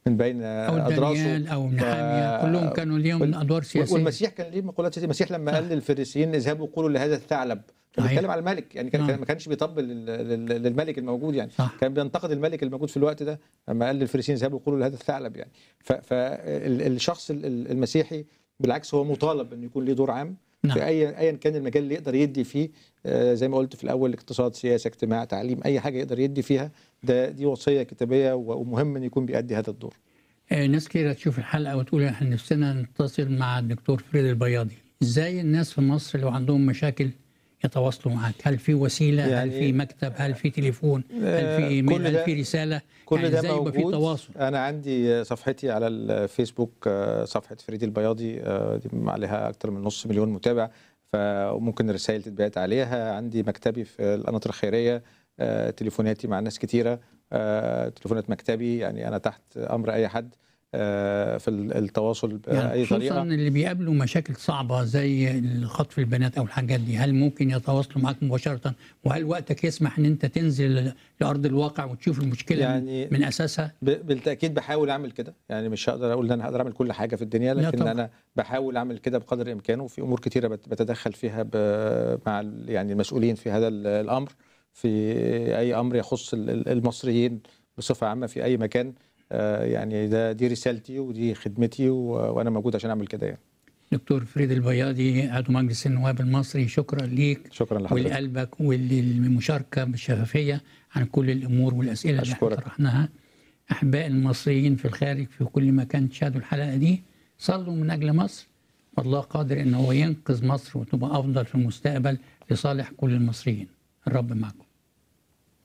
من بين او ادراسه دانيال او نحاميه كلهم كانوا ليهم وال- ادوار سياسيه والمسيح كان ليه مقولات سياسيه المسيح لما صح. قال للفريسيين اذهبوا قولوا لهذا الثعلب كان صحيح. بيتكلم على الملك يعني كان نعم. كان- ما كانش بيطبل لل- لل- للملك الموجود يعني صح كان بينتقد الملك الموجود في الوقت ده لما قال للفريسيين اذهبوا قولوا لهذا الثعلب يعني فالشخص المسيحي بالعكس هو مطالب انه يكون ليه دور عام نعم في اي ايا كان المجال اللي يقدر يدي فيه آه، زي ما قلت في الاول اقتصاد سياسه اجتماع تعليم اي حاجه يقدر يدي فيها ده دي وصيه كتابيه ومهم ان يكون بيأدي هذا الدور آه، ناس كتير تشوف الحلقه وتقول احنا نفسنا نتصل مع الدكتور فريد البياضي ازاي الناس في مصر لو عندهم مشاكل يتواصلوا معاك هل في وسيله هل يعني- في مكتب هل في تليفون هل آه، في ايميل كل هل ده- في رساله كل يعني ده ازاي يبقى في موجود تواصل انا عندي صفحتي على الفيسبوك آه، صفحه فريد البياضي آه، دي عليها اكتر من نص مليون متابع فممكن الرسائل تتبعت عليها عندي مكتبي في القناطر الخيريه آه، تليفوناتي مع ناس كتيره آه، تليفونات مكتبي يعني انا تحت امر اي حد آه، في التواصل باي يعني خصوصا طريقه اللي بيقابلوا مشاكل صعبه زي خطف البنات او الحاجات دي هل ممكن يتواصلوا معاك مباشره وهل وقتك يسمح ان انت تنزل لارض الواقع وتشوف المشكله يعني من اساسها ب- بالتاكيد بحاول اعمل كده يعني مش هقدر اقول ان انا هقدر اعمل كل حاجه في الدنيا لا لكن طبعا. انا بحاول اعمل كده بقدر الامكان وفي امور كتيره بت- بتدخل فيها ب- مع ال- يعني المسؤولين في هذا ال- الامر في اي امر يخص ال- ال- المصريين بصفه عامه في اي مكان آه، يعني ده دي رسالتي ودي خدمتي و- وانا موجود عشان اعمل كده يعني دكتور فريد البياضي عضو مجلس النواب المصري شكرا ليك شكرا لحضرتك ولقلبك وللمشاركه بالشفافيه عن كل الامور والاسئله اللي احنا أشكرك. طرحناها احباء المصريين في الخارج في كل مكان تشاهدوا الحلقه دي صلوا من اجل مصر والله قادر ان هو ينقذ مصر وتبقى افضل في المستقبل لصالح كل المصريين الرب معكم